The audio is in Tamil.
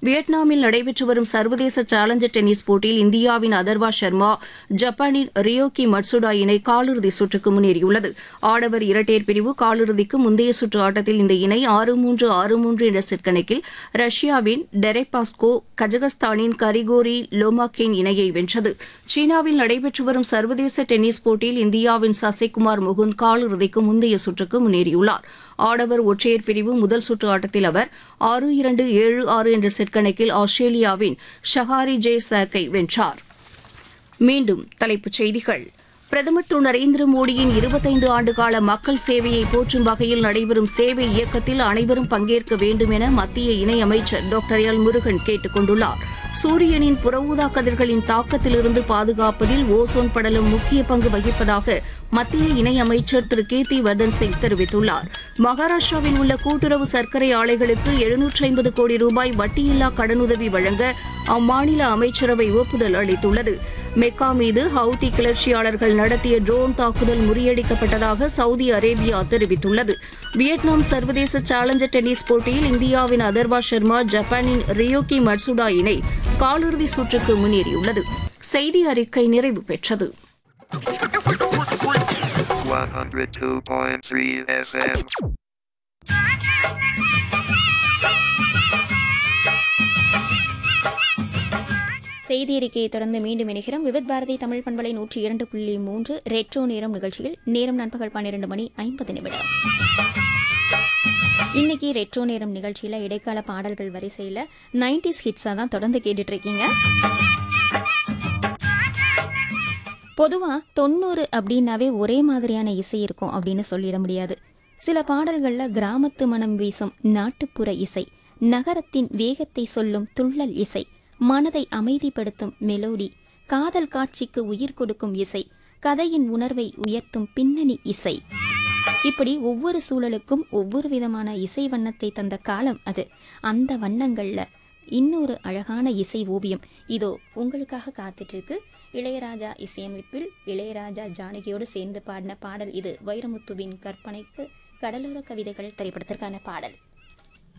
வியட்நாமில் நடைபெற்று வரும் சர்வதேச சேலஞ்சர் டென்னிஸ் போட்டியில் இந்தியாவின் அதர்வா சர்மா ஜப்பானின் ரியோகி மட்சுடா இணை காலிறுதி சுற்றுக்கு முன்னேறியுள்ளது ஆடவர் இரட்டையர் பிரிவு காலிறுதிக்கு முந்தைய சுற்று ஆட்டத்தில் இந்த இணை ஆறு மூன்று ஆறு மூன்று என்ற செட் கணக்கில் ரஷ்யாவின் டெரெபாஸ்கோ கஜகஸ்தானின் கரிகோரி லோமாக்கேன் இணையை வென்றது சீனாவில் நடைபெற்று வரும் சர்வதேச டென்னிஸ் போட்டியில் இந்தியாவின் சசிகுமார் முகுந்த் காலிறுதிக்கு முந்தைய சுற்றுக்கு முன்னேறியுள்ளார் ஆடவர் ஒற்றையர் பிரிவு முதல் சுற்று ஆட்டத்தில் அவர் ஆறு இரண்டு ஏழு ஆறு என்ற செட் கணக்கில் ஆஸ்திரேலியாவின் ஷஹாரி ஜே சாக்கை வென்றார் மீண்டும் தலைப்புச் செய்திகள் பிரதமர் திரு நரேந்திர மோடியின் இருபத்தைந்து ஆண்டுகால மக்கள் சேவையை போற்றும் வகையில் நடைபெறும் சேவை இயக்கத்தில் அனைவரும் பங்கேற்க வேண்டும் என மத்திய இணையமைச்சர் டாக்டர் எல் முருகன் கேட்டுக் கொண்டுள்ளார் சூரியனின் புறஊதா கதிர்களின் தாக்கத்திலிருந்து பாதுகாப்பதில் ஓசோன் படலம் முக்கிய பங்கு வகிப்பதாக மத்திய இணையமைச்சர் திரு கீர்த்தி வர்தன் சிங் தெரிவித்துள்ளார் மகாராஷ்டிராவில் உள்ள கூட்டுறவு சர்க்கரை ஆலைகளுக்கு எழுநூற்றி ஐம்பது கோடி ரூபாய் வட்டியில்லா கடனுதவி வழங்க அம்மாநில அமைச்சரவை ஒப்புதல் அளித்துள்ளது மெக்கா மீது ஹவுதி கிளர்ச்சியாளர்கள் நடத்திய ட்ரோன் தாக்குதல் முறியடிக்கப்பட்டதாக சவுதி அரேபியா தெரிவித்துள்ளது வியட்நாம் சர்வதேச சேலஞ்சர் டென்னிஸ் போட்டியில் இந்தியாவின் அதர்வா சர்மா ஜப்பானின் ரியோகி மட்சுடா இணை காலிறுதி சுற்றுக்கு முன்னேறியுள்ளது செய்தி அறிக்கை நிறைவு பெற்றது 102.3 FM. செய்தி அறிக்கையை தொடர்ந்து மீண்டும் இணைகிறோம் விவித் பாரதி தமிழ் பண்பலை நூற்றி இரண்டு புள்ளி மூன்று ரெட்ரோ நேரம் நிகழ்ச்சியில் நேரம் நண்பகல் பன்னிரண்டு மணி ஐம்பது நிமிடம் இன்னைக்கு ரெட்ரோ நேரம் நிகழ்ச்சியில இடைக்கால பாடல்கள் வரிசையில நைன்டிஸ் ஹிட்ஸா தான் தொடர்ந்து கேட்டுட்டு இருக்கீங்க பொதுவா தொண்ணூறு அப்படின்னாவே ஒரே மாதிரியான இசை இருக்கும் அப்படின்னு சொல்லிட முடியாது சில பாடல்கள்ல கிராமத்து மனம் வீசும் நாட்டுப்புற இசை நகரத்தின் வேகத்தை சொல்லும் துள்ளல் இசை மனதை அமைதிப்படுத்தும் மெலோடி காதல் காட்சிக்கு உயிர் கொடுக்கும் இசை கதையின் உணர்வை உயர்த்தும் பின்னணி இசை இப்படி ஒவ்வொரு சூழலுக்கும் ஒவ்வொரு விதமான இசை வண்ணத்தை தந்த காலம் அது அந்த வண்ணங்கள்ல இன்னொரு அழகான இசை ஓவியம் இதோ உங்களுக்காக காத்துட்டு இருக்கு இளையராஜா இசையமைப்பில் இளையராஜா ஜானகியோடு சேர்ந்து பாடின பாடல் இது வைரமுத்துவின் கற்பனைக்கு கடலோர கவிதைகள் திரைப்படத்திற்கான பாடல்